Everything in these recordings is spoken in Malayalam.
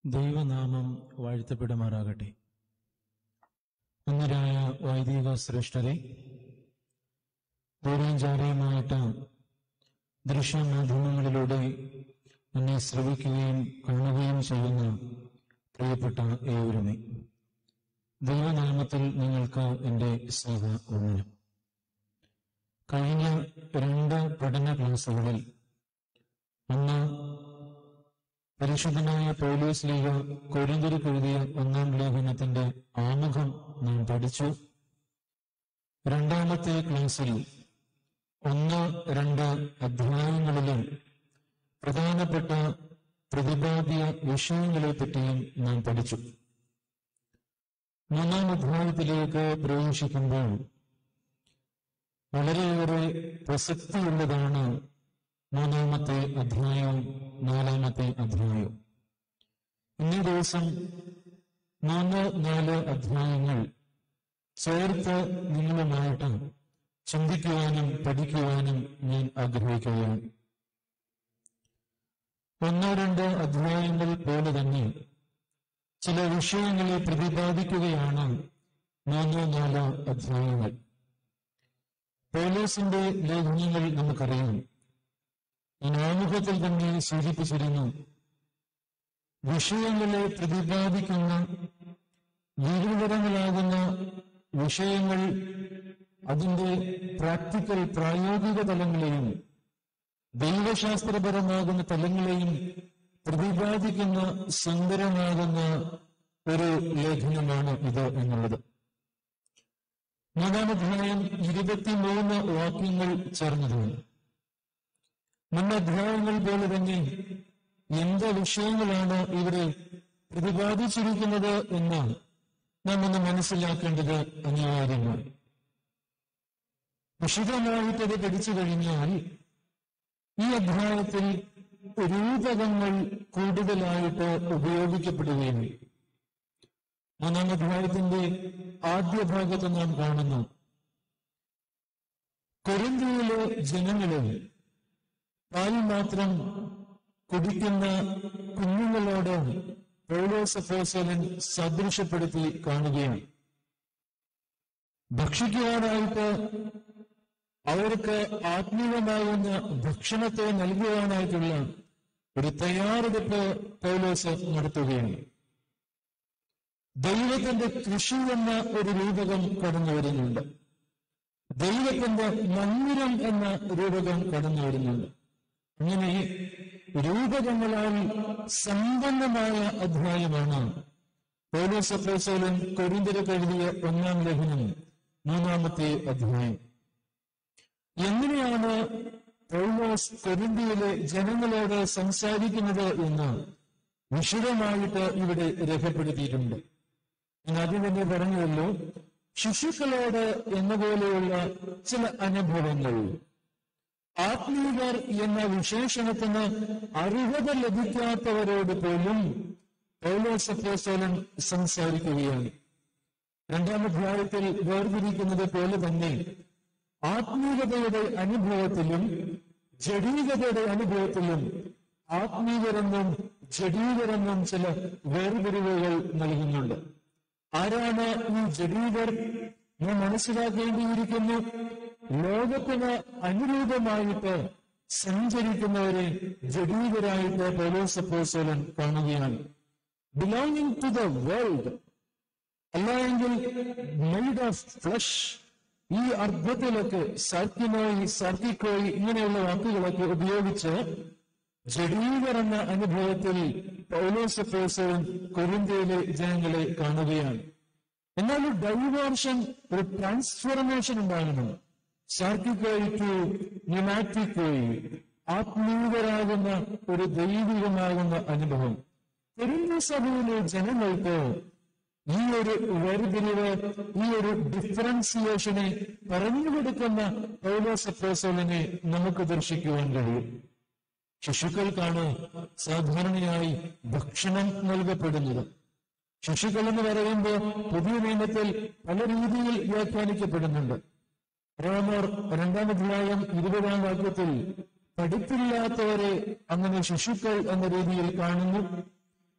ദൈവനാമം വാഴ്ത്തപ്പെടുമാറാകട്ടെ അന്നരായ വൈദിക ശ്രേഷ്ഠരെ ദൂരഞ്ചാരയുമായിട്ട് ദൃശ്യമാധ്യമങ്ങളിലൂടെ എന്നെ ശ്രവിക്കുകയും കാണുകയും ചെയ്യുന്ന പ്രിയപ്പെട്ട ഏവരുമേ ദൈവനാമത്തിൽ നിങ്ങൾക്ക് എൻ്റെ സ്നേഹ വന്ദനം കഴിഞ്ഞ രണ്ട് പഠന ക്ലാസുകളിൽ ഒന്ന് പരിശുദ്ധനായ പൗലോസ് ലീഗ കൊരിന്തിരിക്ക് എഴുതിയ ഒന്നാം ലേഖനത്തിന്റെ ആമുഖം നാം പഠിച്ചു രണ്ടാമത്തെ ക്ലാസ്സിൽ ഒന്ന് രണ്ട് അധ്യായങ്ങളിലും പ്രധാനപ്പെട്ട പ്രതിപാദ്യ വിഷയങ്ങളെ പറ്റിയും നാം പഠിച്ചു മൂന്നാം അധ്യായത്തിലേക്ക് പ്രവേശിക്കുമ്പോൾ വളരെയേറെ പ്രസക്തിയുള്ളതാണ് മൂന്നാമത്തെ അധ്യായവും നാലാമത്തെ അധ്യായവും ഇന്നേ ദിവസം മൂന്ന് നാല് അധ്യായങ്ങൾ ചേർത്ത് നിങ്ങളുമായിട്ട് ചിന്തിക്കുവാനും പഠിക്കുവാനും ഞാൻ ആഗ്രഹിക്കുകയാണ് ഒന്നോ രണ്ടോ അധ്യായങ്ങൾ പോലെ തന്നെ ചില വിഷയങ്ങളെ പ്രതിപാദിക്കുകയാണ് മൂന്നോ നാലോ അധ്യായങ്ങൾ പോലീസിന്റെ ലേഖനങ്ങൾ നമുക്കറിയാം ഞാൻ ആമുഖത്തിൽ തന്നെ സൂചിപ്പിച്ചിരുന്നു വിഷയങ്ങളെ പ്രതിപാദിക്കുന്ന വിവിധതരങ്ങളാകുന്ന വിഷയങ്ങൾ അതിന്റെ പ്രാക്ടിക്കൽ പ്രായോഗിക തലങ്ങളെയും ദൈവശാസ്ത്രപരമാകുന്ന തലങ്ങളെയും പ്രതിപാദിക്കുന്ന സുന്ദരമാകുന്ന ഒരു ലേഖനമാണ് ഇത് എന്നുള്ളത് മൂന്നാം അധ്യായം ഇരുപത്തിമൂന്ന് വാക്യങ്ങൾ ചേർന്നതാണ് മുൻ അധ്യായങ്ങൾ പോലെ തന്നെ എന്ത് വിഷയങ്ങളാണ് ഇവിടെ പ്രതിപാദിച്ചിരിക്കുന്നത് എന്ന് നാം ഒന്ന് മനസ്സിലാക്കേണ്ടത് അനിവാര്യമാണ് വിശദമായിട്ട് അത് പഠിച്ചു കഴിഞ്ഞാൽ ഈ അധ്യായത്തിൽ രൂപകങ്ങൾ കൂടുതലായിട്ട് ഉപയോഗിക്കപ്പെടുകയും മൂന്നാം അധ്യായത്തിന്റെ ആദ്യ ഭാഗത്ത് നാം കാണുന്നു കൊരിന്തിയിലെ ജനങ്ങളെ പാൽ മാത്രം കുടിക്കുന്ന കുഞ്ഞുങ്ങളോട് പൗലോസ് അപ്പോസ്തലൻ സദൃശപ്പെടുത്തി കാണുകയാണ് ഭക്ഷിക്കുവാനായിട്ട് അവർക്ക് ആത്മീയമാകുന്ന ഭക്ഷണത്തെ നൽകുവാനായിട്ടുള്ള ഒരു തയ്യാറെടുപ്പ് പൗലോസ് നടത്തുകയാണ് ദൈവത്തിന്റെ കൃഷി എന്ന ഒരു രൂപകം കടന്നു വരുന്നുണ്ട് ദൈവത്തിന്റെ മന്ദിരം എന്ന രൂപകം കടന്നു വരുന്നുണ്ട് അങ്ങനെ രൂപകങ്ങളാൽ സമ്പന്നമായ അധ്യായമാണ് പൗലോസ് അപ്പോസ്തലൻ കൊരിന്തിരക്ക് എഴുതിയ ഒന്നാം ലേഖനം മൂന്നാമത്തെ അധ്യായം എങ്ങനെയാണ് പൗലോസ് കൊരിന്തിയിലെ ജനങ്ങളോട് സംസാരിക്കുന്നത് എന്ന് വിശദമായിട്ട് ഇവിടെ രേഖപ്പെടുത്തിയിട്ടുണ്ട് ഞാൻ ആദ്യം തന്നെ പറഞ്ഞുവല്ലോ ശിശുക്കളോട് എന്ന പോലെയുള്ള ചില അനുഭവങ്ങൾ ആത്മീയർ എന്ന വിശേഷണത്തിന് അർഹത ലഭിക്കാത്തവരോട് പോലും പൗലോസപ്പോസോലൻ സംസാരിക്കുകയാണ് രണ്ടാം അധ്യായത്തിൽ വേർതിരിക്കുന്നത് പോലെ തന്നെ ആത്മീയതയുടെ അനുഭവത്തിലും ജഡീകതയുടെ അനുഭവത്തിലും ആത്മീയരെന്നും ജഡീകരെന്നും ചില വേർതിരിവുകൾ നൽകുന്നുണ്ട് ആരാണ് ഈ ജഡീകർ നാം മനസ്സിലാക്കേണ്ടിയിരിക്കുന്നു ലോകത്തിന് അനുരൂപമായിട്ട് സഞ്ചരിക്കുന്നവരെ ജഡീകരായിട്ട് പൗലോസപ്പോസോലൻ കാണുകയാണ് ബിലോങ്ങിങ് ടു ദ വേൾഡ് അല്ലെങ്കിൽ മെയ്ഡ് ഓഫ് ഫ്ലഷ് ഈ അർത്ഥത്തിലൊക്കെ സർക്കിനോയി സർക്കിക്കോയി ഇങ്ങനെയുള്ള വാക്കുകളൊക്കെ ഉപയോഗിച്ച് ജഡീകർ എന്ന അനുഭവത്തിൽ പൗലോസഫോസവും കൊരിന്ത്യയിലെ ജനങ്ങളെ കാണുകയാണ് എന്നാൽ ഒരു ഡൈവേർഷൻ ഒരു ട്രാൻസ്ഫോർമേഷൻ ഉണ്ടാകുന്നു സാർക്കിക്കോയി ടു ന്യൂമാറ്റിക്കോയി ആത്മീയരാകുന്ന ഒരു ദൈവികമാകുന്ന അനുഭവം കൊരിന്ത്യ സഭയിലെ ജനങ്ങൾക്ക് ഈ ഒരു വേർതിരിവ് ഈ ഒരു ഡിഫറൻസിയേഷനെ പറഞ്ഞു കൊടുക്കുന്ന പൗലോസഫോസോലിനെ നമുക്ക് ദർശിക്കുവാൻ കഴിയും ശിശുക്കൾക്കാണ് സാധാരണയായി ഭക്ഷണം നൽകപ്പെടുന്നത് ശിശുക്കൾ എന്ന് പറയുമ്പോൾ പുതിയ നിയമത്തിൽ പല രീതിയിൽ വ്യാഖ്യാനിക്കപ്പെടുന്നുണ്ട് റോമർ രണ്ടാം അധ്യായം ഇരുപതാം വാക്യത്തിൽ പഠിപ്പില്ലാത്തവരെ അങ്ങനെ ശിശുക്കൾ എന്ന രീതിയിൽ കാണുന്നു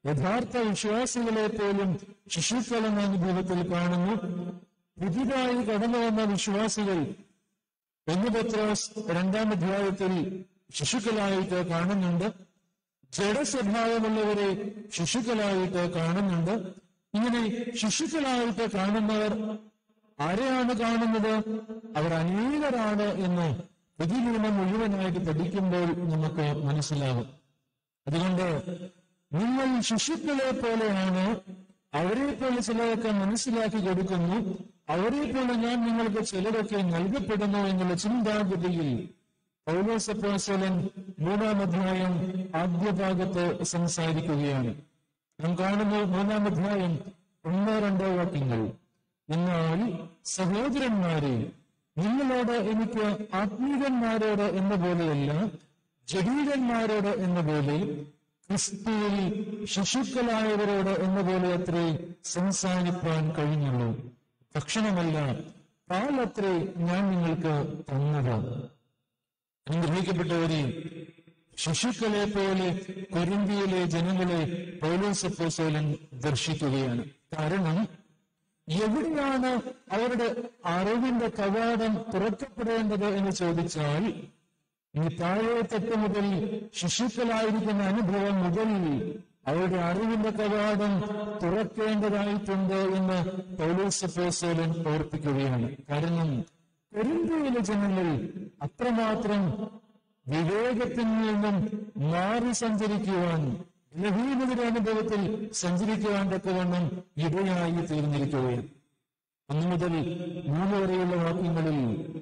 യഥാർത്ഥ വിശ്വാസികളെ പോലും ശിശുക്കളെന്ന അനുഭവത്തിൽ കാണുന്നു പുതിയതായി കടന്നു വന്ന വിശ്വാസികൾ ഒന്ന് പത്രോസ് രണ്ടാം അധ്യായത്തിൽ ശിശുക്കളായിട്ട് കാണുന്നുണ്ട് ജഡസ്വഭാവമുള്ളവരെ ശിശുക്കളായിട്ട് കാണുന്നുണ്ട് ഇങ്ങനെ ശിശുക്കളായിട്ട് കാണുന്നവർ ആരെയാണ് കാണുന്നത് അവർ അനേകരാണ് എന്ന് പുതിയ നിയമം മുഴുവനായിട്ട് പഠിക്കുമ്പോൾ നമുക്ക് മനസ്സിലാകും അതുകൊണ്ട് നിങ്ങൾ ശിശുക്കളെ പോലെയാണ് അവരെ പോലെ ചിലരൊക്കെ മനസ്സിലാക്കി കൊടുക്കുന്നു അവരെ പോലെ ഞാൻ നിങ്ങൾക്ക് ചിലരൊക്കെ നൽകപ്പെടുന്നു എന്നുള്ള ചിന്താഗതിയിൽ പൗലോസപ്പോസലൻ മൂന്നാം അധ്യായം ആദ്യ ഭാഗത്ത് സംസാരിക്കുകയാണ് നാം കാണുന്നു മൂന്നാം അധ്യായം ഒന്നോ രണ്ടോ വാക്യങ്ങൾ എന്നാൽ സഹോദരന്മാരെ നിങ്ങളോട് എനിക്ക് ആത്മീകന്മാരോട് എന്ന പോലെയല്ല ജഡീകന്മാരോട് എന്ന പോലെ ക്രിസ്തുവിൽ ശിശുക്കളായവരോട് എന്ന പോലെ അത്രേ സംസാരിപ്പാൻ കഴിഞ്ഞുള്ളൂ ഭക്ഷണമല്ല പാലത്രേ ഞാൻ നിങ്ങൾക്ക് തന്നത് അനുഗ്രഹിക്കപ്പെട്ടവരെ ശിശുക്കളെ പോലെ കൊരിന്തിയിലെ ജനങ്ങളെ പൗലോസപ്പോസോലൻ ദർശിക്കുകയാണ് കാരണം എവിടെയാണ് അവരുടെ അറിവിന്റെ കവാടം തുറക്കപ്പെടേണ്ടത് എന്ന് ചോദിച്ചാൽ ഈ താഴെ തെറ്റ് മുതൽ ശിശുക്കളായിരിക്കുന്ന അനുഭവം മുതൽ അവരുടെ അറിവിന്റെ കവാടം തുറക്കേണ്ടതായിട്ടുണ്ട് എന്ന് പൗലോസപ്പോസോലൻ ഓർപ്പിക്കുകയാണ് കാരണം പെരുന്തയിലെ ജനങ്ങൾ അത്രമാത്രം വിവേകത്തിൽ നിന്നും മാറി സഞ്ചരിക്കുവാൻ ലഹീനതയുടെ അനുഭവത്തിൽ സഞ്ചരിക്കുവാൻ തക്കവണ്ണം ഇടയായി തീർന്നിരിക്കുകയാണ് അന്നു മുതൽ മൂന്ന് വരെയുള്ള വാക്യങ്ങളിൽ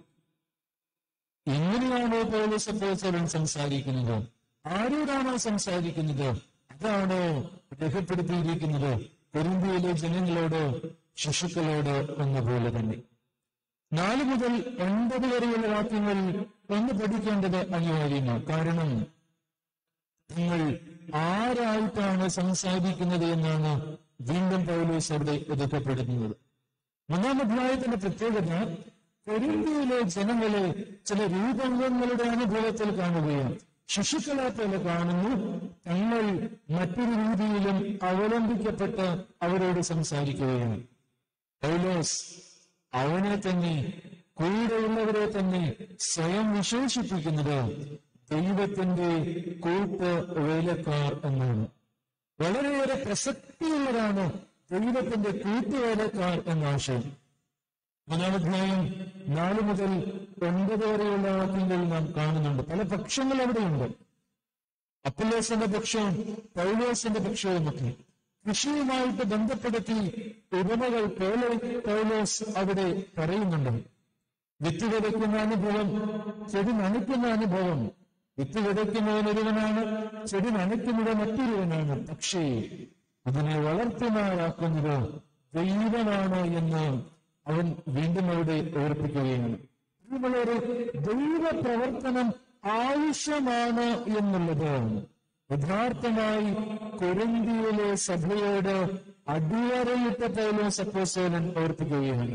എങ്ങനെയാണോ പൗലോസ് അപ്പോസ്തലൻ സംസാരിക്കുന്നത് ആരോടാണോ സംസാരിക്കുന്നത് അതാണോ രേഖപ്പെടുത്തിയിരിക്കുന്നത് കൊരിന്തിയിലെ ജനങ്ങളോട് ശിശുക്കളോട് എന്നപോലെ തന്നെ നാല് മുതൽ ഒൻപത് വരെയുള്ള വാക്യങ്ങൾ ഒന്ന് പഠിക്കേണ്ടത് അനിവാര്യമാണ് കാരണം നിങ്ങൾ ആരായിട്ടാണ് സംസാരിക്കുന്നത് എന്നാണ് വീണ്ടും പൗലോസ് അവിടെ രേഖപ്പെടുത്തുന്നത് മൂന്നാം അധ്യായത്തിന്റെ പ്രത്യേകത കൊരിന്തിയിലെ ജനങ്ങളെ ചില രൂപങ്ങളുടെ അനുഭവത്തിൽ കാണുകയും ശിശുക്കളെ പോലെ കാണുന്നു തങ്ങൾ മറ്റൊരു രീതിയിലും അവലംബിക്കപ്പെട്ട് അവരോട് സംസാരിക്കുകയാണ് പൗലോസ് അവനെ തന്നെ കൂടെയുള്ളവരെ തന്നെ സ്വയം വിശേഷിപ്പിക്കുന്നത് ദൈവത്തിന്റെ കൂട്ട് വേലക്കാർ എന്നാണ് വളരെയേറെ പ്രസക്തിയുള്ളതാണ് ദൈവത്തിന്റെ കൂട്ടുവേലക്കാർ എന്ന ആശയം മൂന്നാമധ്യായം നാല് മുതൽ ഒൻപത് വരെയുള്ള വാക്യങ്ങൾ നാം കാണുന്നുണ്ട് പല പക്ഷങ്ങൾ അവിടെയുണ്ട് അപ്പല്ലോസിന്റെ പക്ഷവും പൗലോസിന്റെ പക്ഷവുമൊക്കെ കൃഷിയുമായിട്ട് ബന്ധപ്പെടുത്തി ഉപമകൾ പോലെ പൗലോസ് അവിടെ പറയുന്നുണ്ട് വിത്ത് വിതയ്ക്കുന്ന അനുഭവം ചെടി നനയ്ക്കുന്ന അനുഭവം വിത്ത് വിതയ്ക്കുന്നവൻ ഒരുവനാണ് ചെടി നനയ്ക്കുന്നത് മറ്റൊരുവനാണ് പക്ഷേ അതിനെ വളർത്തുമാറാക്കുന്നത് ദൈവമാണ് എന്ന് അവൻ വീണ്ടും അവിടെ ഓർപ്പിക്കുകയാണ് നമ്മളൊരു ദൈവ പ്രവർത്തനം ആവശ്യമാണ് എന്നുള്ളത് യഥാർത്ഥമായി കൊരിന്തിയിലെ സഭയോട് അടിവരയിട്ട പൗലോ സപ്പോസോലൻ ഓർപ്പിക്കുകയാണ്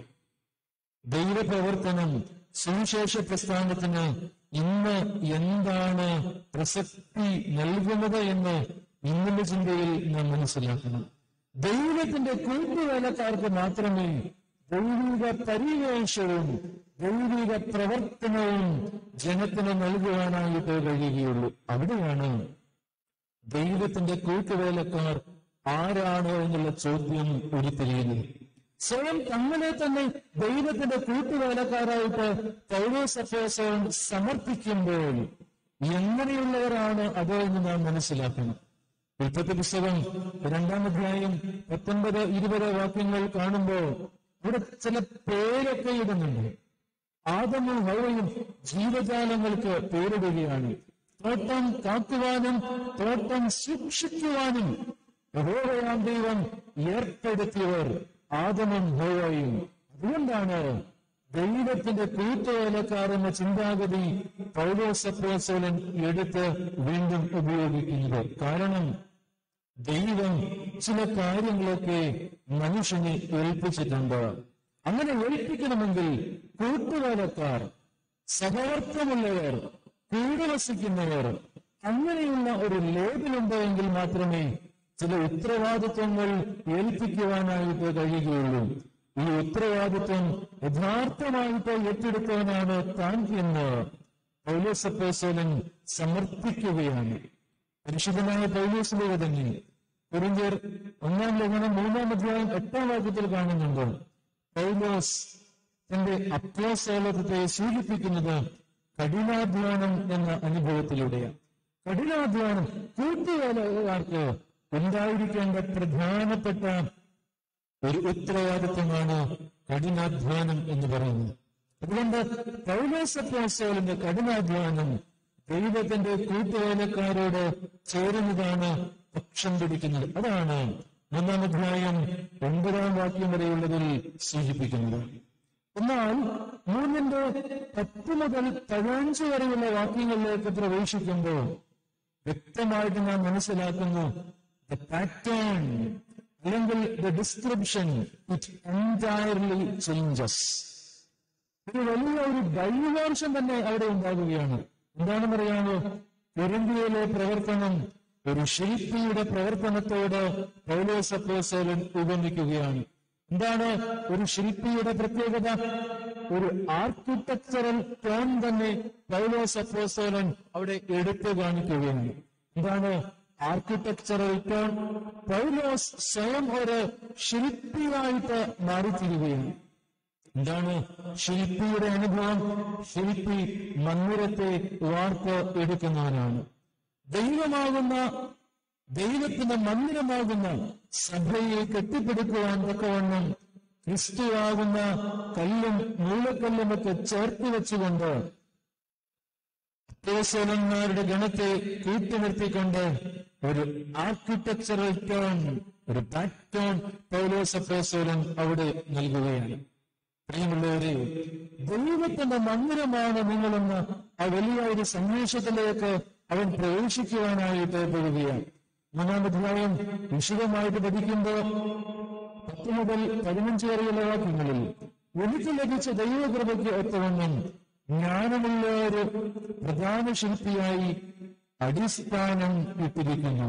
ദൈവപ്രവർത്തനം സുവിശേഷ പ്രസ്ഥാനത്തിന് ഇന്ന് എന്താണ് പ്രസക്തി നൽകുന്നത് എന്ന് ഇന്നിന്റെ ചിന്തയിൽ നാം മനസ്സിലാക്കണം ദൈവത്തിന്റെ കൂട്ടുവേലക്കാർക്ക് മാത്രമേ ദൈവിക പരിവേഷവും ദൈവിക പ്രവർത്തനവും ജനത്തിന് നൽകുവാനായിട്ട് കഴിയുകയുള്ളൂ അവിടെയാണ് ദൈവത്തിന്റെ കൂട്ടുവേലക്കാർ ആരാണ് എന്നുള്ള ചോദ്യം ഉരുത്തിരിയുന്നത് സ്വയം തങ്ങളെ തന്നെ ദൈവത്തിന്റെ കൂട്ടുവേലക്കാരായിട്ട് പൗരോസഫേസവൻ സമർപ്പിക്കുമ്പോൾ എങ്ങനെയുള്ളവരാണ് അത് എന്ന് നാം മനസ്സിലാക്കണം ഉൽപ്പത്തി പുസ്തകം രണ്ടാം അധ്യായം പത്തൊൻപത് ഇരുപത് വാക്യങ്ങൾ കാണുമ്പോൾ ഇവിടെ ചില പേരൊക്കെ ഇടുന്നുണ്ട് ആദമും ഹൗവയും ജീവജാലങ്ങൾക്ക് പേരിടുകയാണ് തോട്ടം കാക്കുവാനും തോട്ടം സൂക്ഷിക്കുവാനും യഹോവയാം ദൈവം ഏർപ്പെടുത്തിയവർ ആദമും ഹോവയും അതുകൊണ്ടാണ് ദൈവത്തിന്റെ കൂട്ടുവേലക്കാർ എന്ന ചിന്താഗതി പൗലോസപ്രോസോലൻ എടുത്ത് വീണ്ടും ഉപയോഗിക്കുന്നത് കാരണം ദൈവം ചില കാര്യങ്ങളൊക്കെ മനുഷ്യനെ ഏൽപ്പിച്ചിട്ടുണ്ട് അങ്ങനെ ഏൽപ്പിക്കണമെങ്കിൽ കൂട്ടുവേലക്കാർ സഹവർത്തമുള്ളവർ കൂടെ വസിക്കുന്നവർ അങ്ങനെയുള്ള ഒരു ലേബൽ ഉണ്ടെങ്കിൽ മാത്രമേ ചില ഉത്തരവാദിത്വങ്ങൾ ഏൽപ്പിക്കുവാനായിട്ട് കഴിയുകയുള്ളൂ ഈ ഉത്തരവാദിത്വം യഥാർത്ഥമായിട്ട് ഏറ്റെടുക്കാനാണ് താൻ എന്ന് പൗലോസപ്പോസോലൻ സമർപ്പിക്കുകയാണ് പരിശുദ്ധമായ പൗലോസിലേക്ക് തന്നെ കുറിഞ്ചർ ഒന്നാം ലേഖനം മൂന്നാം അധ്യായം എട്ടാം വാക്യത്തിൽ കാണുന്നുണ്ട് പൗലോസ് തന്റെ അത്യാസോലത്തെ സൂചിപ്പിക്കുന്നത് കഠിനാധ്വാനം എന്ന അനുഭവത്തിലൂടെയാണ് കഠിനാധ്വാനം കൂട്ടുകാർക്ക് ഉണ്ടായിരിക്കേണ്ട പ്രധാനപ്പെട്ട ഒരു ഉത്തരവാദിത്വമാണ് കഠിനാധ്വാനം എന്ന് പറയുന്നത് അതുകൊണ്ട് പൗലോസപ്പോസോലിന്റെ കഠിനാധ്വാനം ദൈവത്തിന്റെ കൂട്ടുവേലക്കാരോട് ചേരുന്നതാണ് പക്ഷം പിടിക്കുന്നത് അതാണ് മൂന്നാം അധ്യായം ഒൻപതാം വാക്യം വരെയുള്ളതിൽ സൂചിപ്പിക്കുന്നത് എന്നാൽ മൂന്നിന്റെ പത്ത് മുതൽ പതിനഞ്ച് വരെയുള്ള വാക്യങ്ങളിലേക്ക് പ്രവേശിക്കുമ്പോൾ വ്യക്തമായിട്ട് നാം മനസ്സിലാക്കുന്നു ദ പാറ്റേൺ അല്ലെങ്കിൽ the description it entirely changes ഒരു വലിയ ഒരു ഡൈവേർഷൻ തന്നെ അവിടെ ഉണ്ടാകുകയാണ് എന്താണെന്ന് അറിയാമോ കൊരിന്തിയയിലെ പ്രവർത്തനം ഒരു ശില്പിയുടെ പ്രവർത്തനത്തോട് പൗലോസപ്പോസോലൻ ഉപമിക്കുകയാണ് എന്താണ് ഒരു ശില്പിയുടെ പ്രത്യേകത ഒരു ആർക്കിടെക്ചറൽ ടോൺ തന്നെ പൗലോസപ്പോസോലൻ അവിടെ എടുത്തു കാണിക്കുകയാണ് എന്താണ് ആർക്കിടെക്ചറൽ ടോൺ പൗലോസ് സ്വയം ഒരു ശില്പിയായിട്ട് മാറിത്തീരുകയാണ് എന്താണ് ശില്പിയുടെ അനുഭവം ശില്പി മന്ദിരത്തെ വാർത്ത് എടുക്കുന്നവനാണ് ദൈവമാകുന്ന ദൈവത്തിന്റെ മന്ദിരമാകുന്ന സഭയെ കെട്ടിപ്പടുക്കുവാൻ തക്കവണ്ണം ക്രിസ്തുവാകുന്ന കല്ലും മൂലക്കല്ലുമൊക്കെ ചേർത്ത് വെച്ചുകൊണ്ട് അപ്പോസ്തലന്മാരുടെ ഗണത്തെ കൂട്ടുനിർത്തിക്കൊണ്ട് ഒരു ആർക്കിടെക്ചറൽ ടോൺ ഒരു പാറ്റേൺ പൗലോസ് അപ്പോസ്തലൻ അവിടെ നൽകുകയാണ് പ്രിയമുള്ളവരെ ദൈവത്തിന്റെ മന്ദിരമാണ് നിങ്ങളെന്ന് ആ വലിയ ഒരു സന്ദേശത്തിലേക്ക് അവൻ പ്രവേശിക്കുവാനായിട്ട് പോവുകയാണ് മൂന്നാം അധ്യായം വിശദമായിട്ട് പഠിക്കുമ്പോൾ പത്ത് മുതൽ പതിനഞ്ച് വരെയുള്ള വാക്യങ്ങളിൽ എനിക്ക് ലഭിച്ച ദൈവകൃപയ്ക്ക് ഒത്തവണ്ണം ജ്ഞാനമുള്ള ഒരു പ്രധാന ശില്പിയായി അടിസ്ഥാനം ഇട്ടിരിക്കുന്നു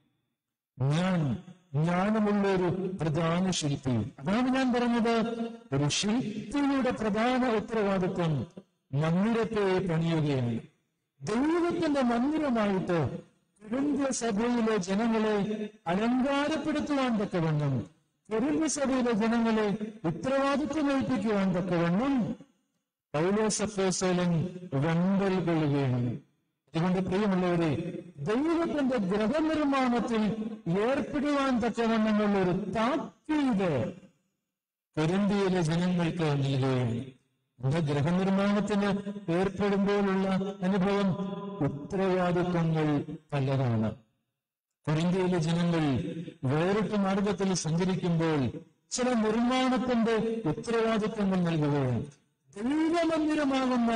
ഞാൻ ജ്ഞാനമുള്ള ഒരു പ്രധാന ശില്പി അതാണ് ഞാൻ പറഞ്ഞത് ഒരു ശില്പിയുടെ പ്രധാന ഉത്തരവാദിത്വം മന്ദിരത്തെ പണിയുകയാണ് ദൈവത്തിന്റെ മന്ദിരമായിട്ട് കുരുന്ത സഭയിലെ ജനങ്ങളെ അലങ്കാരപ്പെടുത്തുവാൻ തക്കവണ്ണം കുരുന്ത സഭയിലെ ജനങ്ങളെ ഉത്തരവാദിത്വം ഏൽപ്പിക്കുവാൻ തക്കവണ്ണം പൗലോസപ്പോസോലൻ വെമ്പൽ കൊള്ളുകയാണ് അതുകൊണ്ട് പ്രിയമുള്ളവരെ ദൈവത്തിന്റെ ഗ്രഹനിർമ്മാണത്തിൽ ഏർപ്പെടുവാൻ തക്കവണ്ണമുള്ള ഒരു താക്കീത് കൊരിന്തിയിലെ ജനങ്ങൾക്ക് നൽകുകയാണ് എന്താ ഗ്രഹനിർമ്മാണത്തിന് ഏർപ്പെടുമ്പോഴുള്ള അനുഭവം ഉത്തരവാദിത്വങ്ങൾ പലതാണ് കൊരിന്തിയിലെ ജനങ്ങൾ വേറിട്ട മാർഗത്തിൽ സഞ്ചരിക്കുമ്പോൾ ചില നിർമ്മാണത്തിന്റെ ഉത്തരവാദിത്വങ്ങൾ നൽകുകയാണ് ദൈവമന്ദിരമാകുന്ന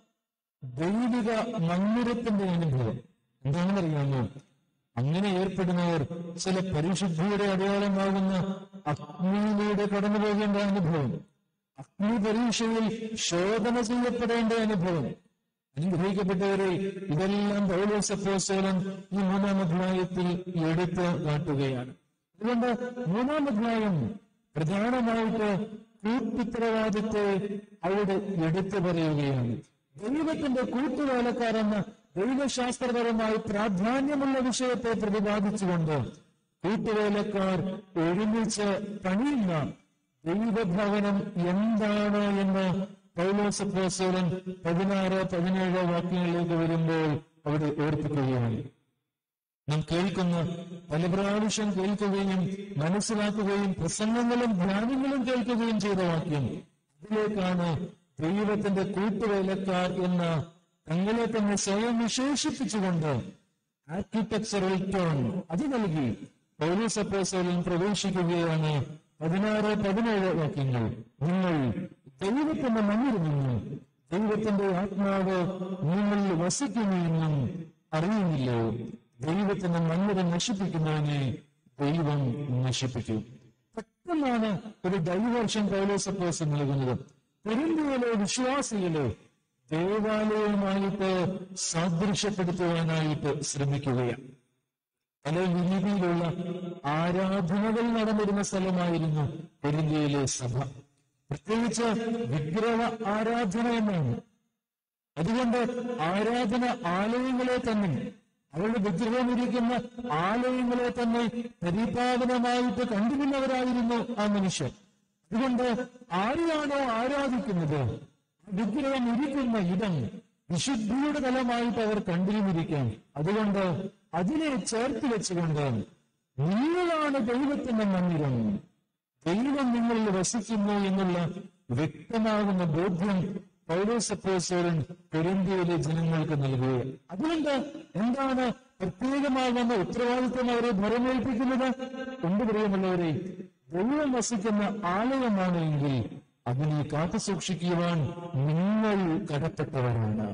ദൈവിക മന്ദിരത്തിന്റെ അനുഭവം എന്താണെന്നറിയാമോ അങ്ങനെ ഏർപ്പെടുന്നവർ ചില പരിശുദ്ധിയുടെ അടയാളമാകുന്ന അഗ്നിയിലൂടെ കടന്നു പോകേണ്ട അനുഭവം അഗ്നി പരീക്ഷയിൽ ശോധന ചെയ്യപ്പെടേണ്ട അനുഭവം അനുഗ്രഹിക്കപ്പെട്ടവരെ ഇതെല്ലാം പൗലോസപ്പോസോലൻ ഈ മൂന്നാം അധ്യായത്തിൽ എടുത്ത് കാട്ടുകയാണ് അതുകൊണ്ട് മൂന്നാം അധ്യായം പ്രധാനമായിട്ട് കൂട്ടുത്തരവാദിത്തെ അവിടെ എടുത്തു പറയുകയാണ് ദൈവത്തിന്റെ കൂട്ടുവേലക്കാരെന്ന ദൈവശാസ്ത്രപരമായി പ്രാധാന്യമുള്ള വിഷയത്തെ പ്രതിപാദിച്ചുകൊണ്ട് കൂട്ടുവേലക്കാർ ഒരുമിച്ച് പണിയുന്ന ദൈവഭവനം എന്താണ് എന്ന് പൗലോസപ്പോസോലൻ പതിനാറ് പതിനേഴ് വാക്യങ്ങളിലേക്ക് വരുമ്പോൾ അവിടെ ഓർപ്പിക്കുകയാണ് നാം കേൾക്കുന്ന പല പ്രാവശ്യം കേൾക്കുകയും മനസ്സിലാക്കുകയും പ്രസംഗങ്ങളും ധ്യാനങ്ങളും കേൾക്കുകയും ചെയ്ത വാക്യം അതിലേക്കാണ് ദൈവത്തിന്റെ കൂട്ടുവേലക്കാർ എന്ന തങ്ങളെ തന്നെ സ്വയം വിശേഷിപ്പിച്ചുകൊണ്ട് ആർക്കിടെക്ചറൽ ടോൺ അത് നൽകി പോലീസ് അപ്പോസോലിൽ പ്രവേശിക്കുകയാണ് പതിനാറ് പതിനേഴ് വാക്യങ്ങൾ നിങ്ങൾ ദൈവത്തിന്റെ മണ്ണിൽ നിന്ന് ദൈവത്തിന്റെ ആത്മാവ് നിങ്ങളിൽ വസിക്കുമെന്നും അറിയുന്നില്ലോ ദൈവത്തിന്റെ മണ്ണിനെ നശിപ്പിക്കുന്നതിനെ ദൈവം നശിപ്പിക്കും പെട്ടെന്നാണ് ഒരു ഡൈവേർഷൻ പൗലോസപ്പോസ് നൽകുന്നത് പെരുന്തയിലെ വിശ്വാസികളെ ദേവാലയവുമായിട്ട് സാദൃശ്യപ്പെടുത്തുവാനായിട്ട് ശ്രമിക്കുകയാണ് പല രീതിയിലുള്ള ആരാധനകൾ നടന്നിരുന്ന സ്ഥലമായിരുന്നു കൊരിന്ത്യയിലെ സഭ പ്രത്യേകിച്ച് വിഗ്രഹ ആരാധന എന്നാണ് അതുകൊണ്ട് ആരാധന ആലയങ്ങളെ തന്നെ അവരുടെ വിഗ്രഹമിരിക്കുന്ന ആലയങ്ങളെ തന്നെ പരിപാലനമായിട്ട് കണ്ടിരുന്നവരായിരുന്നു ആ മനുഷ്യർ അതുകൊണ്ട് ആരെയാണോ ആരാധിക്കുന്നത് വിഗ്രഹം ഇരിക്കുന്ന ഇടം വിശുദ്ധിയുടെ തലമായിട്ട് അവർ കണ്ടിരുന്നിരിക്കാം അതുകൊണ്ട് അതിനെ ചേർത്ത് വെച്ചുകൊണ്ട് നിങ്ങളാണ് ദൈവത്തിന്റെ മന്ദിരം ദൈവം നിങ്ങളിൽ വസിക്കുന്നു എന്നുള്ള വ്യക്തമാകുന്ന ബോധ്യം പൗലോസപ്പോസോരൻ കൊരിന്ത്യയിലെ ജനങ്ങൾക്ക് നൽകുകയാണ് അതുകൊണ്ട് എന്താണ് പ്രത്യേകമാകുന്ന ഉത്തരവാദിത്വം അവരെ ഭരമേൽപ്പിക്കുന്നത് എന്ത് പ്രിയമുള്ളവരെ ദൈവം വസിക്കുന്ന ആലയമാണ് എങ്കിൽ അതിനെ കാത്തു സൂക്ഷിക്കുവാൻ നിങ്ങൾ കടപ്പെട്ടവരാണ്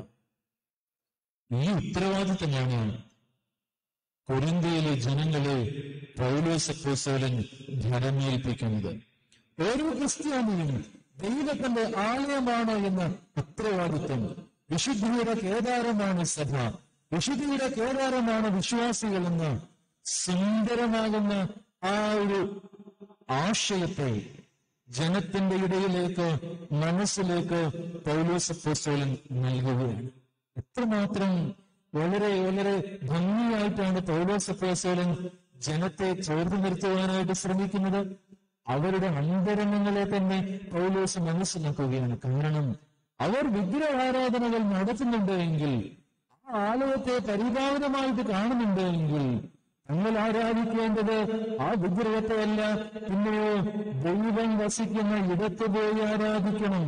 ഈ ഉത്തരവാദിത്തമാണ് കൊരിന്ത്യയിലെ ജനങ്ങളെ പൗലോസപ്പോസോലൻ ഭരമേൽപ്പിക്കുന്നത് ഓരോ ക്രിസ്ത്യാനിയും ദൈവത്തിന്റെ ആലയമാണ് എന്ന ഉത്തരവാദിത്വം വിശുദ്ധിയുടെ കേദാരമാണ് സഭ വിശുദ്ധിയുടെ കേദാരമാണ് വിശ്വാസികൾ എന്ന സുന്ദരമാകുന്ന ആ ഒരു ആശയത്തെ ജനത്തിന്റെ ഇടയിലേക്ക് മനസ്സിലേക്ക് പൗലോസപ്പോസോലൻ നൽകുകയാണ് എത്രമാത്രം വളരെ വളരെ ഭംഗിയായിട്ടാണ് പൗലോസപ്പോസോലൻ ജനത്തെ ചേർത്ത് നിർത്തുവാനായിട്ട് ശ്രമിക്കുന്നത് അവരുടെ അന്തരംഗങ്ങളെ തന്നെ പൗലോസ് മനസ്സിലാക്കുകയാണ് കാരണം അവർ വിഗ്രഹാരാധനകൾ നടത്തുന്നുണ്ട് എങ്കിൽ ആ ആലയത്തെ പരിപാലനമായിട്ട് കാണുന്നുണ്ട് എങ്കിൽ തങ്ങൾ ആരാധിക്കേണ്ടത് ആ വിഗ്രഹത്തെ അല്ല പിന്നെയോ ദൈവം വസിക്കുന്ന ഇടത്ത് പോയി ആരാധിക്കണം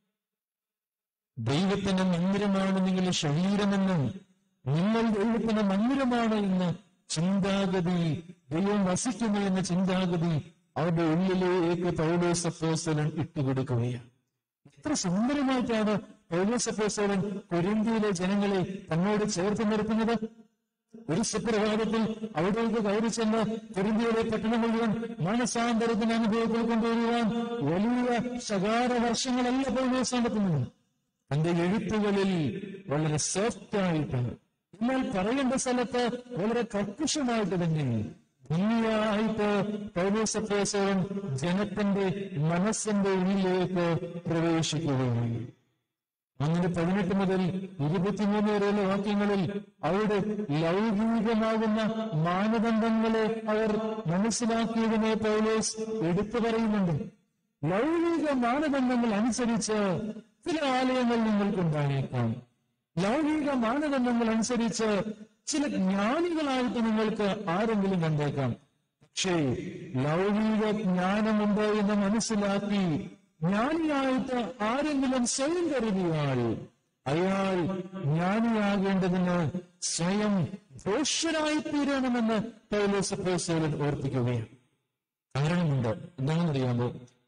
ദൈവത്തിന്റെ മന്ദിരമാണ് നിങ്ങളുടെ ശരീരമെന്നും നിങ്ങൾ ദൈവത്തിന്റെ മന്ദിരമാണ് എന്ന് ചിന്താഗതി ദൈവം വസിക്കുന്നു എന്ന ചിന്താഗതി അവരുടെ ഉള്ളിലേക്ക് പൗലോസപ്പോസലൻ ഇട്ടുകൊടുക്കുകയാണ് എത്ര സുന്ദരമായിട്ടാണ് പൗലോസപ്പോസലൻ കൊരിന്ത്യയിലെ ജനങ്ങളെ തന്നോട് ചേർത്ത് നിർത്തുന്നത് ഒരു സുപ്രഭാതത്തിൽ അവിടേക്ക് കയറി ചെന്ന് കൊരിന്ത്യയിലെ പട്ടണം മുഴുവൻ മനസാന്തരത്തിന് അനുഭവത്തിൽ കൊണ്ടുവരുവാൻ വലിയ ശകാര വർഷങ്ങളല്ല പൗലോസ് നടത്തുന്നത് തന്റെ എഴുത്തുകളിൽ വളരെ സോഫ്റ്റ് ആയിട്ട് എന്നാൽ പറയേണ്ട സ്ഥലത്ത് വളരെ കർക്കശമായിട്ട് തന്നെ ഭംഗിയായിട്ട് പൗലോസപ്പോസവൻ ജനത്തിന്റെ മനസ്സിന്റെ ഉള്ളിലേക്ക് പ്രവേശിക്കുകയാണ് അങ്ങനെ പതിനെട്ട് മുതൽ ഇരുപത്തിമൂന്ന് വരെയുള്ള വാക്യങ്ങളിൽ അവരുടെ ലൗകികമാകുന്ന മാനദണ്ഡങ്ങളെ അവർ മനസ്സിലാക്കിയതിനെ പൗലോസ് എടുത്തു പറയുന്നുണ്ട് ലൗകിക മാനദണ്ഡങ്ങൾ അനുസരിച്ച് ചില ആലയങ്ങൾ നിങ്ങൾക്കുണ്ടായേക്കാം ലൗകിക മാനദണ്ഡങ്ങൾ അനുസരിച്ച് ചില ജ്ഞാനികളായിട്ട് നിങ്ങൾക്ക് ആരെങ്കിലും കണ്ടേക്കാം പക്ഷേ ലൗകിക ജ്ഞാനമുണ്ട് എന്ന് മനസ്സിലാക്കി ജ്ഞാനിയായിട്ട് ആരെങ്കിലും സ്വയം കരുതിയാൽ അയാൾ ജ്ഞാനിയാകേണ്ടതിന് സ്വയം ദോഷരായി തീരണമെന്ന് പൗലോസ് അപ്പോസ്തലൻ ഓർപ്പിക്കുകയാണ് കാരണമുണ്ട് എന്താണെന്നറിയാമോ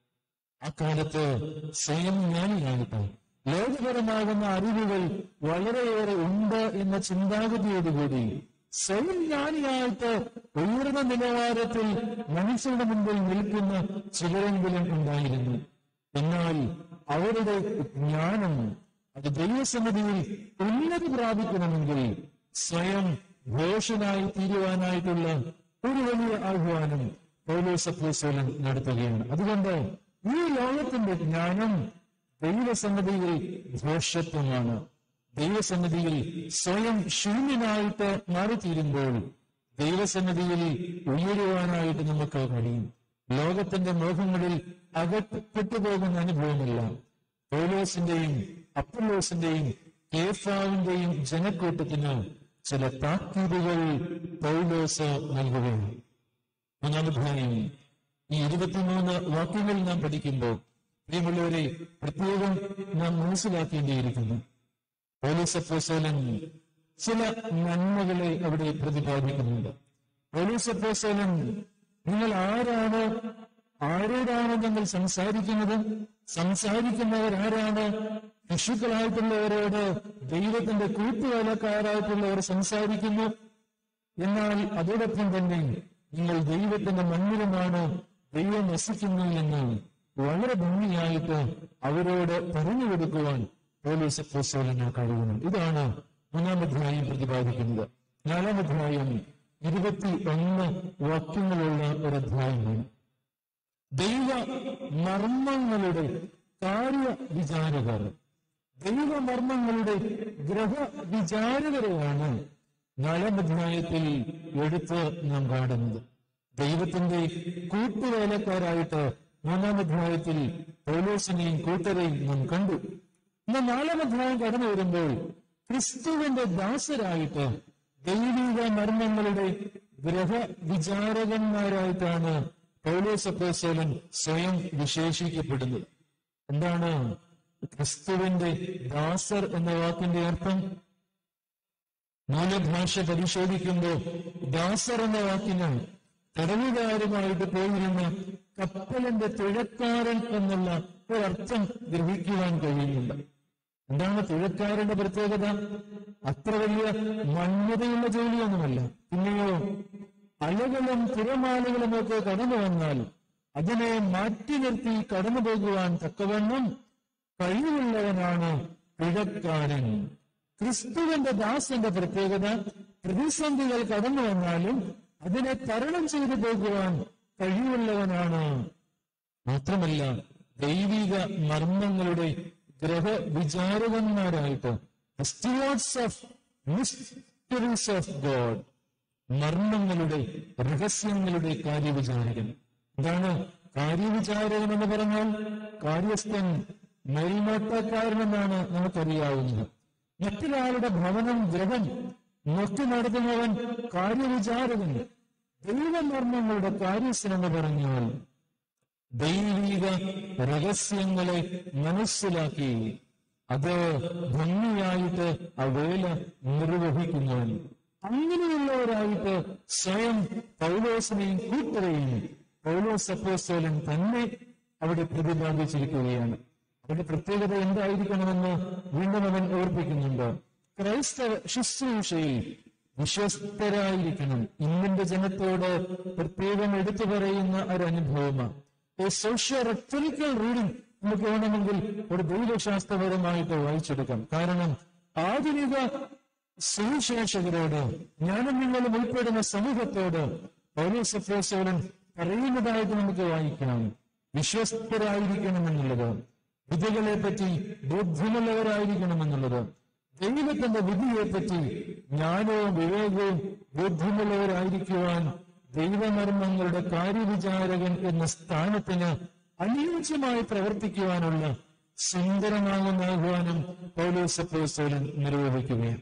അക്കാലത്ത് സ്വയം ജ്ഞാനിയായിട്ട് ലോകപരമാകുന്ന അറിവുകൾ വളരെയേറെ ഉണ്ട് എന്ന ചിന്താഗതിയോടുകൂടി സ്വയം ജ്ഞാനിയായിട്ട് ഉയർന്ന നിലവാരത്തിൽ മനുഷ്യരുടെ മുമ്പിൽ നിൽക്കുന്ന ചിലരെങ്കിലും ഉണ്ടായിരുന്നു എന്നാൽ അവരുടെ ജ്ഞാനം അത് ദൈവസന്നിധിയിൽ ഉന്നതി പ്രാപിക്കണമെങ്കിൽ സ്വയം ഘോഷനായി തീരുവാനായിട്ടുള്ള ഒരു വലിയ ആഹ്വാനം പൗലോസപ്പോസോലൻ നടത്തുകയാണ് അതുകൊണ്ട് ഈ ലോകത്തിന്റെ ജ്ഞാനം ദൈവസന്നിധിയിൽ ഘോഷത്വമാണ് ദൈവസന്നിധിയിൽ സ്വയം ശൂന്യനായിട്ട് മാറിത്തീരുമ്പോൾ ദൈവസന്നിധിയിൽ ഉയരുവാനായിട്ട് നമുക്ക് കഴിയും ലോകത്തിന്റെ മോഹങ്ങളിൽ അകപ്പെട്ടു പോകുന്ന അനുഭവമില്ല പൗലോസിന്റെയും അപ്പല്ലോസിന്റെയും കേഫാവിന്റെയും ജനക്കൂട്ടത്തിന് ചില താക്കീതുകൾ പൗലോസ് നൽകുകയാണ് മൂന്നാമധ്യായം ഈ ഇരുപത്തിമൂന്ന് വാക്യങ്ങൾ നാം പഠിക്കുമ്പോൾ പ്രിയമുള്ളവരെ പ്രത്യേകം നാം മനസ്സിലാക്കേണ്ടിയിരിക്കുന്നു പോലീസ് അപ്പോസോലൻ ചില നന്മകളെ അവിടെ പ്രതിപാദിക്കുന്നുണ്ട് പോലീസ് അപ്പോസോലൻ നിങ്ങൾ ആരാണ് ആരോടാണ് നിങ്ങൾ സംസാരിക്കുന്നത് സംസാരിക്കുന്നവർ ആരാണ് ശിശുക്കളായിട്ടുള്ളവരോട് ദൈവത്തിന്റെ കൂട്ടുവേലക്കാരായിട്ടുള്ളവർ സംസാരിക്കുന്നു എന്നാൽ അതോടൊപ്പം തന്നെ നിങ്ങൾ ദൈവത്തിന്റെ മന്ദിരമാണ് ദൈവം വസിക്കുന്നു എന്ന് വളരെ ഭംഗിയായിട്ട് അവരോട് പറഞ്ഞു കൊടുക്കുവാൻ പോലീസ് അപ്പോസ്തലന് കഴിയുന്നു ഇതാണ് മൂന്നാം അധ്യായം പ്രതിപാദിക്കുന്നത് നാലാം അധ്യായം ഇരുപത്തി ഒന്ന് വാക്യങ്ങളുള്ള ഒരു അധ്യായമാണ് ദൈവ മർമ്മങ്ങളുടെ കാര്യ വിചാരകർ ദൈവമർമ്മങ്ങളുടെ ഗ്രഹ വിചാരകരെയാണ് നാലാം അധ്യായത്തിൽ എടുത്ത് നാം കാണുന്നത് ദൈവത്തിന്റെ കൂട്ടുവേലക്കാരായിട്ട് മൂന്നാം അധ്യായത്തിൽ പൗലോസിനെയും കൂട്ടരെയും നാം കണ്ടു എന്നാൽ നാലാം അധ്യായം കടന്നു വരുമ്പോൾ ക്രിസ്തുവിന്റെ ദാസരായിട്ട് ദൈവിക മർമ്മങ്ങളുടെ ഗ്രഹ വിചാരകന്മാരായിട്ടാണ് പൗലോസ് അപ്പോസ്തലൻ സ്വയം വിശേഷിക്കപ്പെടുന്നത് എന്താണ് ക്രിസ്തുവിന്റെ ദാസർ എന്ന വാക്കിന്റെ അർത്ഥം മൂലഭാഷ പരിശോധിക്കുമ്പോൾ ദാസർ എന്ന വാക്കിന് തടവുകാരുമായിട്ട് പോയിരുന്ന കപ്പലിന്റെ തുഴക്കാരൻ എന്നുള്ള ഒരർത്ഥം ഗ്രഹിക്കുവാൻ കഴിയുന്നില്ല എന്താണ് തുഴക്കാരന്റെ പ്രത്യേകത അത്ര വലിയ മന്യതയുള്ള ജോലിയൊന്നുമല്ല പിന്നെയോ അലകളും തിരമാലകളും ഒക്കെ കടന്നു വന്നാൽ അതിനെ മാറ്റി നിർത്തി കടന്നു പോകുവാൻ തക്കവണ്ണം കഴിവുള്ളവനാണ് പിഴക്കാരൻ ക്രിസ്തുവിന്റെ ദാസന്റെ പ്രത്യേകത പ്രതിസന്ധികൾ കടന്നു വന്നാലും അതിനെ തരണം ചെയ്തു പോകുവാൻ കഴിവുള്ളവനാണ് മാത്രമല്ല ദൈവിക മർമ്മങ്ങളുടെ ഗ്രഹ വിചാരകന്മാരായിട്ട് stewards of mysteries of God മർമ്മങ്ങളുടെ രഹസ്യങ്ങളുടെ കാര്യവിചാരകൻ എന്താണ് കാര്യവിചാരകൻ എന്ന് പറഞ്ഞാൽ കാര്യസ്ഥൻ മേൽനോട്ടക്കാരനെന്നാണ് നമുക്കറിയാവുന്നത് മറ്റൊരാളുടെ ഭവനം ഗ്രഹം നോക്കി നടത്തുന്നവൻ കാര്യവിചാരകൻ ദൈവമർമ്മങ്ങളുടെ കാര്യസ്ഥൻ എന്ന് പറഞ്ഞാൽ ദൈവിക രഹസ്യങ്ങളെ മനസ്സിലാക്കി അത് ഭംഗിയായിട്ട് ആ വേല നിർവഹിക്കുന്നവൻ അങ്ങനെയുള്ളവരായിട്ട് സ്വയം പൗലോസിനെയും കൂട്ടരെയും പൗലോസ് അപ്പോസ്തലൻ തന്നെ അവിടെ പ്രതിപാദിച്ചിരിക്കുകയാണ് അവരുടെ പ്രത്യേകത എന്തായിരിക്കണമെന്ന് വീണ്ടും അവൻ ഓർപ്പിക്കുന്നുണ്ട് ക്രൈസ്തവ ശുശ്രൂഷയിൽ വിശ്വസ്തരായിരിക്കണം ഇന്നിന്റെ ജനത്തോട് പ്രത്യേകം എടുത്തു പറയുന്ന ഒരു അനുഭവമാണ് സോഷ്യോ റെക്ടറിക്കൽ റീഡിംഗ് നമുക്ക് വേണമെങ്കിൽ ഒരു ദൈവശാസ്ത്രപരമായിട്ട് വായിച്ചെടുക്കാം കാരണം ആധുനിക സുവിശേഷകരോട് ഞാനും നിങ്ങളും ഉൾപ്പെടുന്ന സമൂഹത്തോട് പൗലോസഫോസോലൻ പറയുന്നതായിട്ട് നമുക്ക് വായിക്കണം വിശ്വസ്തരായിരിക്കണം എന്നുള്ളത് വിധികളെ പറ്റി ബോധ്യമുള്ളവരായിരിക്കണം എന്നുള്ളത് ദൈവത്തിന്റെ വിധിയെപ്പറ്റി ജ്ഞാനവും വിവേകവും ബോധ്യമുള്ളവരായിരിക്കുവാൻ ദൈവമർമ്മങ്ങളുടെ കാര്യവിചാരകൻ എന്ന സ്ഥാനത്തിന് അനുയോജ്യമായി പ്രവർത്തിക്കുവാനുള്ള സുന്ദരമാകുന്ന ആഹ്വാനം പൗലോസപ്പോസ്തോലൻ നിർവഹിക്കുകയാണ്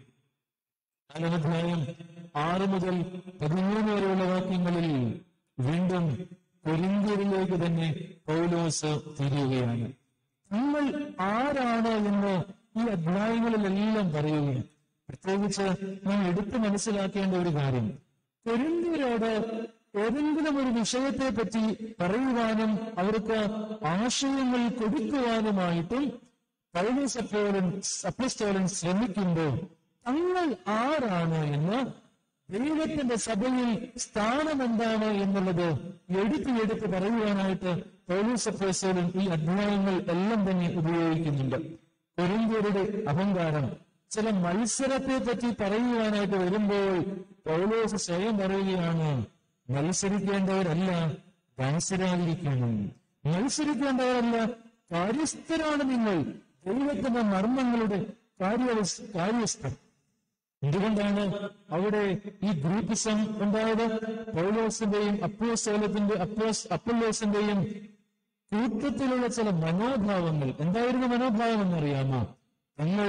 നാലാമധ്യായം ആറ് മുതൽ പതിമൂന്ന് വരെയുള്ള വാക്യങ്ങളിൽ വീണ്ടും കൊരിന്ത്യരിലേക്ക് തന്നെ പൗലോസ് തിരിയുകയാണ് നമ്മൾ ആരാണ് എന്ന് ഈ അധ്യായങ്ങളിലെല്ലാം പറയുകയാണ് പ്രത്യേകിച്ച് നാം എടുത്തു മനസ്സിലാക്കേണ്ട ഒരു കാര്യം കൊരിന്ത്യരോട് ഏതെങ്കിലും ഒരു വിഷയത്തെ പറ്റി പറയുവാനും അവർക്ക് ആശയങ്ങൾ കൊടുക്കുവാനുമായിട്ടും പൗലോസ് അപ്പോലൻ അപ്പസ്തോലൻ ശ്രമിക്കുമ്പോൾ തങ്ങൾ ആരാണ് എന്ന് ദൈവത്തിന്റെ സഭയിൽ സ്ഥാനം എന്താണ് എന്നുള്ളത് എടുത്ത് എടുത്ത് പറയുവാനായിട്ട് പൗലോസ് അപ്പോസ്തോലൻ ഈ അധ്യായങ്ങൾ എല്ലാം തന്നെ ഉപയോഗിക്കുന്നുണ്ട് കൊരിന്ത്യരുടെ അഹങ്കാരം ചില മത്സരത്തെ പറ്റി പറയുവാനായിട്ട് വരുമ്പോൾ പൗലോസ് സ്വയം പറയുകയാണ് മത്സരിക്കേണ്ടവരല്ല ദാസരായിരിക്കണം മത്സരിക്കേണ്ടവരല്ല കാര്യസ്ഥരാണ് നിങ്ങൾ ദൈവത്തിന്റെ മർമ്മങ്ങളുടെ കാര്യ കാര്യസ്ഥർ എന്തുകൊണ്ടാണ് അവിടെ ഈ ഗ്രൂപ്പിസം ഉണ്ടായത് പൗലോസിന്റെയും അപ്പോസ്തോലത്തിന്റെ അപ്പോസ് അപ്പല്ലോസിന്റെയും കൂട്ടത്തിലുള്ള ചില മനോഭാവങ്ങൾ എന്തായിരുന്നു മനോഭാവം എന്നറിയാമോ തങ്ങൾ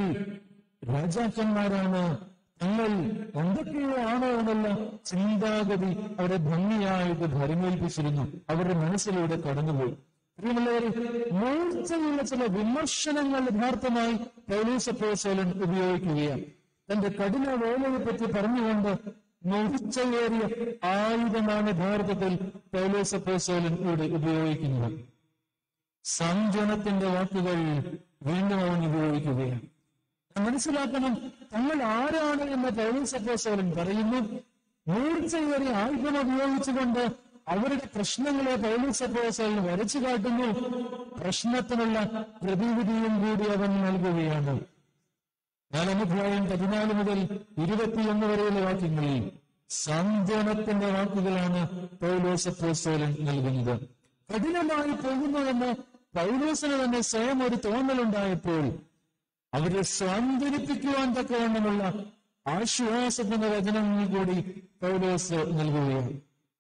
രാജാക്കന്മാരാണ് തങ്ങൾ എന്തൊക്കെയോ ആണോ എന്നുള്ള ചിന്താഗതി അവരെ ഭംഗിയായിട്ട് ഭരമേൽപ്പിച്ചിരുന്നു അവരുടെ മനസ്സിലൂടെ കടന്നുപോയി പ്രിയമുള്ളവരെ മൂർച്ചയുള്ള ചില വിമർശനങ്ങൾ യഥാർത്ഥമായി പൗലീസപ്പോസോലൻ ഉപയോഗിക്കുകയാണ് തന്റെ കഠിന വേലയെ പറ്റി പറഞ്ഞുകൊണ്ട് മൂർച്ചയേറിയ ആയുധമാണ് യഥാർത്ഥത്തിൽ പൗലോസപ്പോസോലൻ ഇവിടെ ഉപയോഗിക്കുന്നത് സാന്ത്വനത്തിന്റെ വാക്കുകൾ വീണ്ടും അവൻ ഉപയോഗിക്കുകയാണ് മനസ്സിലാക്കണം തങ്ങൾ ആരാണ് എന്ന് പൗലോസപ്പോസോലൻ പറയുന്നു മൂർച്ചയേറിയ ആയുധം ഉപയോഗിച്ചുകൊണ്ട് അവരുടെ പ്രശ്നങ്ങളെ പൗലോസപ്പോസോലൻ വരച്ചു കാട്ടുന്നു പ്രശ്നത്തിനുള്ള പ്രതിവിധിയും കൂടി അവൻ നൽകുകയാണ് നാലാമധ്യായം പതിനാല് മുതൽ ഇരുപത്തിയൊന്ന് വരെയുള്ള വാക്യങ്ങളിൽ സാന്ത്വനത്തിന്റെ വാക്കുകളാണ് പൗലോസ് അപ്പോസ്തലൻ നൽകുന്നത് കഠിനമായി പോകുന്നതെന്ന് പൗലോസിന് തന്നെ സ്വയം ഒരു തോന്നലുണ്ടായപ്പോൾ അവരെ സ്വാന്തരിപ്പിക്കുവാൻ തക്കവണ്ണമുള്ള ആശ്വാസത്തിന്റെ വചനങ്ങൾ കൂടി പൗലോസ് നൽകുകയാണ്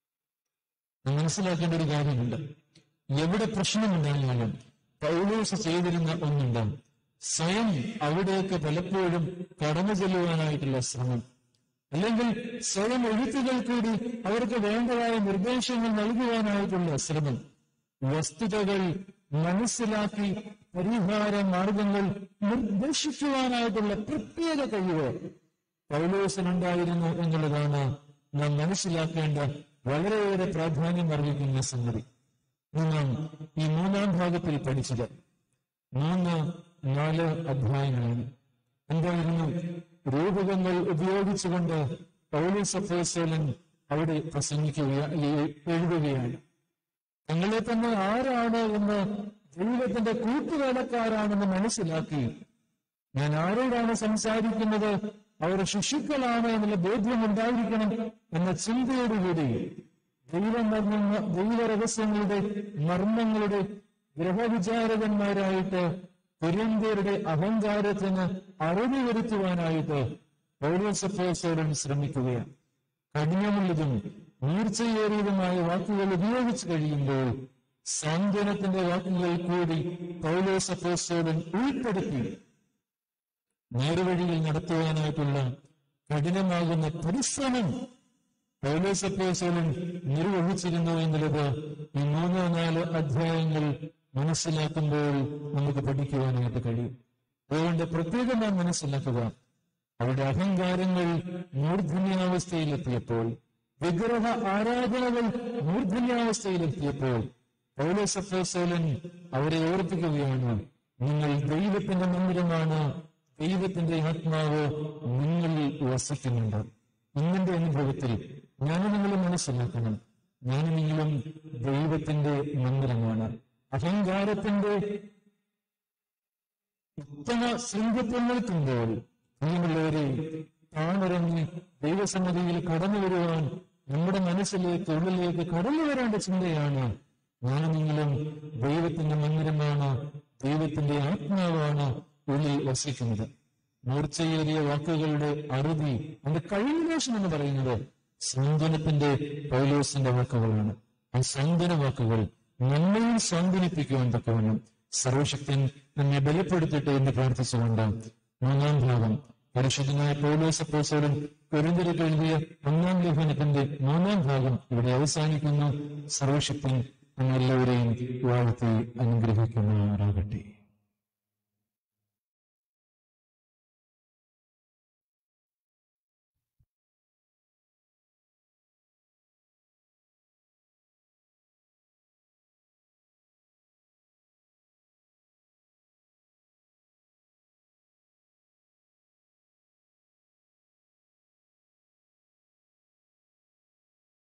നാം മനസ്സിലാക്കേണ്ട ഒരു കാര്യമുണ്ട് എവിടെ പ്രശ്നമുണ്ടായാലും പൗലോസ് ചെയ്തിരുന്ന ഒന്നുണ്ട് സ്വയം അവിടേക്ക് പലപ്പോഴും കടന്നു ചെല്ലുവാനായിട്ടുള്ള ശ്രമം അല്ലെങ്കിൽ സ്വയം എഴുത്തുകൾ കൂടി അവർക്ക് വേണ്ടതായ നിർദ്ദേശങ്ങൾ നൽകുവാനായിട്ടുള്ള ശ്രമം വസ്തുതകൾ മനസ്സിലാക്കി പരിഹാര മാർഗങ്ങൾ നിർദ്ദേശിക്കുവാനായിട്ടുള്ള പ്രത്യേക കഴിവ് പൗലോസിനുണ്ടായിരുന്നു എന്നുള്ളതാണ് നാം മനസ്സിലാക്കേണ്ട വളരെയേറെ പ്രാധാന്യം അർഹിക്കുന്ന സംഗതി നാം ഈ മൂന്നാം ഭാഗത്തിൽ പഠിച്ചത് മൂന്ന് നാല് അധ്യായങ്ങളാണ് എന്തായിരുന്നു രൂപകങ്ങൾ ഉപയോഗിച്ചുകൊണ്ട് പൗലോസ് അപ്പോസ്തലൻ അവിടെ പ്രസംഗിക്കുക എഴുതുകയാണ് തങ്ങളെ തന്നെ ആരാണ് എന്ന് ദൈവത്തിന്റെ കൂട്ടുവേലക്കാരാണെന്ന് മനസ്സിലാക്കി ഞാൻ ആരോടാണ് സംസാരിക്കുന്നത് അവർ ശിശുക്കളാണ് എന്നുള്ള ബോധ്യം ഉണ്ടായിരിക്കണം എന്ന ചിന്തയോടുകൂടി ദൈവമർമ്മ ദൈവരഹസ്യങ്ങളുടെ മർമ്മങ്ങളുടെ ഗ്രഹവിചാരകന്മാരായിട്ട് കുര്യന്ത്യരുടെ അഹങ്കാരത്തിന് അറിവ് വരുത്തുവാനായിട്ട് പൗരോസപ്പോസോടൻ ശ്രമിക്കുകയാണ് കഠിനമുള്ളതും മൂർച്ചയേറിയതുമായ വാക്കുകൾ ഉപയോഗിച്ചു കഴിയുമ്പോൾ സാന്ത്വനത്തിന്റെ വാക്കുകൾ കൂടി പൗലോസപ്പോസോടൻ ഉൾപ്പെടുത്തി നേർവഴിയിൽ നടത്തുവാനായിട്ടുള്ള കഠിനമാകുന്ന പരിശ്രമം പൗലോസപ്പോസോലൻ നിർവഹിച്ചിരുന്നു എന്നുള്ളത് ഈ മൂന്നോ നാല് അധ്യായങ്ങൾ മനസ്സിലാക്കുമ്പോൾ നമുക്ക് പഠിക്കുവാനായിട്ട് കഴിയും അതുകൊണ്ട് പ്രത്യേകം നാം മനസ്സിലാക്കുക അവരുടെ അഹങ്കാരങ്ങൾ മൂർധന്യാവസ്ഥയിലെത്തിയപ്പോൾ വിഗ്രഹ ആരാധനകൾ മൂർധന്യാവസ്ഥയിലെത്തിയപ്പോൾ പൗലോസപ്പോസോലൻ അവരെ ഓർപ്പിക്കുകയാണ് നിങ്ങൾ ദൈവത്തിന്റെ മന്ദിരമാണ് ദൈവത്തിന്റെ ആത്മാവ് നിങ്ങളിൽ വസിക്കുന്നുണ്ട് ഇന്നിന്റെ അനുഭവത്തിൽ ഞാനും നിങ്ങളും മനസ്സിലാക്കണം ഞാനും നിങ്ങളും ദൈവത്തിന്റെ മന്ദിരമാണ് അഹങ്കാരത്തിന്റെ ഉത്തമ ശൃംഖത്തിൽ നിൽക്കുമ്പോൾ പ്രിയമുള്ളവരെ താണിറങ്ങി ദൈവസമ്മതിയിൽ കടന്നു വരുവാൻ നമ്മുടെ മനസ്സിലേക്ക് ഉള്ളിലേക്ക് കടന്നു വരേണ്ട ചിന്തയാണ് ഞാനും നിങ്ങളും ദൈവത്തിന്റെ മന്ദിരമാണ് ദൈവത്തിന്റെ ആത്മാവാണ് ഉള്ളിൽ വസിക്കുന്നത് മൂർച്ചയേറിയ വാക്കുകളുടെ അറുതി അതിന്റെ കൾമിനേഷൻ എന്ന് പറയുന്നത് സാന്ത്വനത്തിന്റെ പൗലോസിന്റെ വാക്കുകളാണ് ആ സാന്ത്വന വാക്കുകൾ നമ്മയും സാന്ത്വനിപ്പിക്കുവാൻ തക്കവണ്ണം സർവശക്തൻ നമ്മെ ബലപ്പെടുത്തട്ടെ എന്ന് പ്രാർത്ഥിച്ചുകൊണ്ട് മൂന്നാം ഭാഗം പരിശുദ്ധനായ പൗലോസ് അപ്പോസോലും കുരുന്തരക്ക് എഴുതിയ ഒന്നാം ലേഖനത്തിന്റെ മൂന്നാം ഭാഗം ഇവിടെ അവസാനിക്കുന്നു സർവശക്തൻ നമ്മെല്ലാവരെയും വാഴ്ത്തി അനുഗ്രഹിക്കുമാറാകട്ടെ